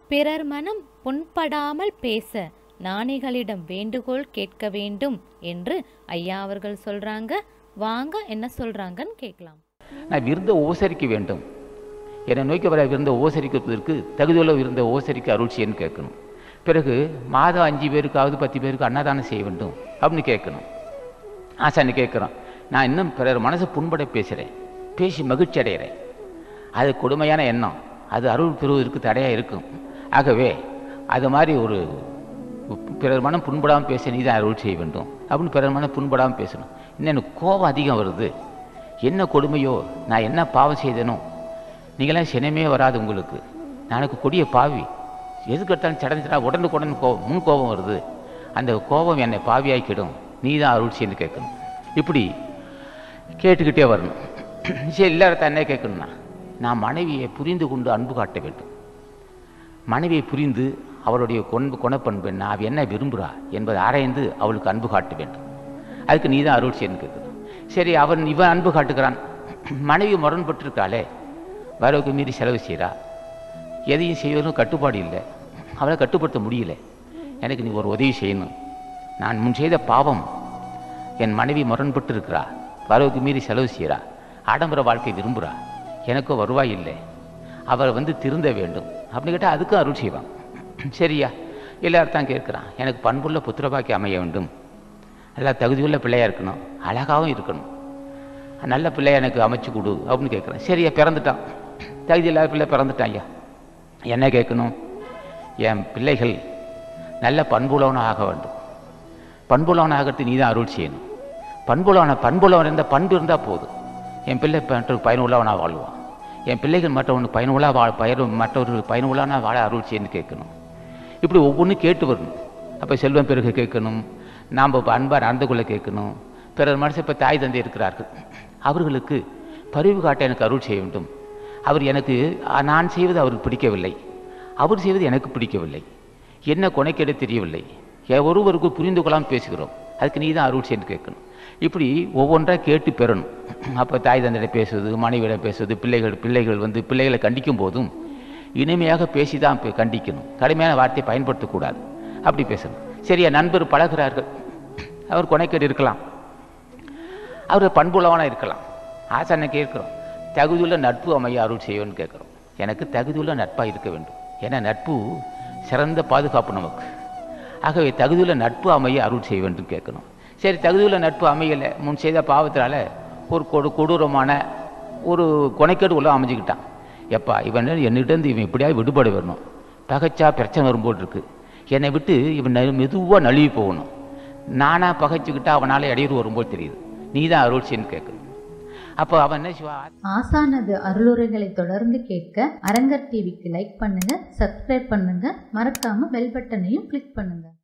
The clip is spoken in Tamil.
பிறர் மனம் புண்படாமல் பேச ஞானிகளிடம் வேண்டுகோள் கேட்க வேண்டும் என்று ஐயா அவர்கள் சொல்றாங்க வாங்க என்ன சொல்றாங்கன்னு கேட்கலாம் நான் விருந்த உபசரிக்க வேண்டும் என்னை நோக்கி வர விருந்த உபசரிக்கிறதுக்கு தகுதியுள்ள விருந்த உபசரிக்க அருள்ச்சின்னு கேட்கணும் பிறகு மாதம் அஞ்சு பேருக்காவது பத்து பேருக்கு அன்னதானம் செய்ய வேண்டும் அப்படின்னு கேட்கணும் ஆசான்னு கேட்குறோம் நான் இன்னும் பிறர் மனசை புண்பட பேசுகிறேன் பேசி மகிழ்ச்சி அடைகிறேன் அது கொடுமையான எண்ணம் அது அருள் பெறுவதற்கு தடையாக இருக்கும் ஆகவே அது மாதிரி ஒரு பிறர் மனம் புண்படாமல் பேச நீ தான் அருள் செய்ய வேண்டும் அப்படின்னு பிறர் மனம் புண்படாமல் பேசணும் இன்னும் எனக்கு கோபம் அதிகம் வருது என்ன கொடுமையோ நான் என்ன பாவம் செய்தேனோ நீங்களாம் சினமே வராது உங்களுக்கு நான் எனக்கு கொடிய பாவி எதுக்கு எடுத்தாலும் சடஞ்சிடா உடனுக்குடன் கோபம் முன் கோபம் வருது அந்த கோபம் என்னை பாவியாக்கிடும் நீ தான் அருள் செய்யன்னு கேட்கணும் இப்படி கேட்டுக்கிட்டே வரணும் சரி எல்லாரும் என்ன கேட்கணும்னா நான் மனைவியை புரிந்து கொண்டு அன்பு காட்ட வேண்டும் மனைவியை புரிந்து அவருடைய கொன்பு குணப்பண்பு என்ன அவ என்ன விரும்புகிறா என்பதை ஆராய்ந்து அவளுக்கு அன்பு காட்ட வேண்டும் அதுக்கு நீ தான் அருள் செய்யணும் கேட்கணும் சரி அவன் இவன் அன்பு காட்டுகிறான் மனைவி முரண்பட்டிருக்காளே வரவுக்கு மீறி செலவு செய்கிறா எதையும் செய்வதும் கட்டுப்பாடு இல்லை அவளை கட்டுப்படுத்த முடியல எனக்கு நீ ஒரு உதவி செய்யணும் நான் முன் செய்த பாவம் என் மனைவி முரண்பட்டு இருக்கிறா வரவுக்கு மீறி செலவு செய்கிறா ஆடம்பர வாழ்க்கை விரும்புகிறா எனக்கும் வருவாய் இல்லை அவர் வந்து திருந்த வேண்டும் அப்படின்னு கேட்டால் அதுக்கும் அருள் செய்வான் சரியா எல்லாரும் தான் கேட்குறான் எனக்கு பண்புள்ள புத்திரபாக்கி அமைய வேண்டும் நல்லா தகுதியுள்ள பிள்ளையா இருக்கணும் அழகாகவும் இருக்கணும் நல்ல பிள்ளைய எனக்கு அமைச்சு கொடு அப்படின்னு கேட்குறேன் சரியா பிறந்துட்டான் தகுதி இல்லாத பிள்ளை பிறந்துட்டான் ஐயா என்ன கேட்கணும் என் பிள்ளைகள் நல்ல பண்புள்ளவனாக ஆக வேண்டும் பண்புள்ளவன் ஆகிறது நீ தான் அருள் செய்யணும் பண்புள்ளவன பண்புள்ளவன் இருந்தால் பண்பு இருந்தால் போதும் என் பிள்ளை மற்றொரு பயனுள்ளவனாக வாழ்வான் என் பிள்ளைகள் மற்றவனுக்கு பயனுள்ளா வாழ பயிர் மற்றவர்களுக்கு பயனுள்ளவனாக வாழ அருள் செய்யணும்னு கேட்கணும் இப்படி ஒவ்வொன்றும் கேட்டு வரணும் அப்போ செல்வம் பிறகு கேட்கணும் நாம் இப்போ அன்பாக நடந்து கொள்ள கேட்கணும் பிறர் மனசு இப்போ தாய் தந்தை இருக்கிறார்கள் அவர்களுக்கு பரிவு காட்ட எனக்கு அருள் செய்ய வேண்டும் அவர் எனக்கு அஹ், நான் செய்வது அவருக்கு பிடிக்கவில்லை அவர் செய்வது எனக்கு பிடிக்கவில்லை என்ன கொனைக்கெட தெரியவில்லை எ- ஒருவருக்கு புரிந்து கொள்ளாமல் பேசுகிறோம் அதுக்கு நீ தான் அருள் செய்யணும் கேட்கணும் இப்படி ஒவ்வொன்றாக கேட்டு பெறணும் அப்போ தாய் தந்தையிட பேசுவது மனைவியிடம் பேசுவது பிள்ளைகள் பிள்ளைகள் வந்து பிள்ளைகளை கண்டிக்கும் போதும் இனிமையாக பேசி தான் பே- கண்டிக்கணும் கடுமையான வார்த்தையை பயன்படுத்தக்கூடாது அப்படி பேசணும் சரியா நண்பர் பழகுறார்கள் அவர் கொனைக்கேடு இருக்கலாம் அவர் பண்புள்ளவனாக இருக்கலாம் ஆசானை கேட்குறோம் தகுதியுள்ள நட்பு அமைய அருள் செய்வோன்னு கேட்குறோம் எனக்கு தகுதியுள்ள நட்பாக இருக்க வேண்டும் ஏன்னா நட்பு சிறந்த பாதுகாப்பு நமக்கு ஆகவே தகுதியுள்ள நட்பு அமைய அருள் செய்ய வேண்டும் கேட்கணும் சரி தகுதியுள்ள நட்பு அமையலை முன் செய்த பாவத்தினால ஒரு கொடு கொடூரமான ஒரு கொனைக்கேடு உள்ள அமைஞ்சுக்கிட்டான் எப்பா இவன் என்னிட்டேருந்து இவன் எப்படியாவது விடுபட வரணும் பகைச்சா பிரச்சனை வரும்போது இருக்கு என்னை விட்டு இவன் மெதுவாக நழுவி போகணும் நானாக பகைச்சிக்கிட்டா அவனால் இடையூறு வரும்போது தெரியுது நீ தான் அருள் செய்யன்னு கேட்கணும் அப்போ அவன் என்ன சிவா ஆசானது அருளுரைகளை தொடர்ந்து கேட்க அரங்கர் டிவிக்கு லைக் பண்ணுங்க சப்ஸ்கிரைப் பண்ணுங்க மறக்காம பெல் பட்டனையும் கிளிக் பண்ணுங்க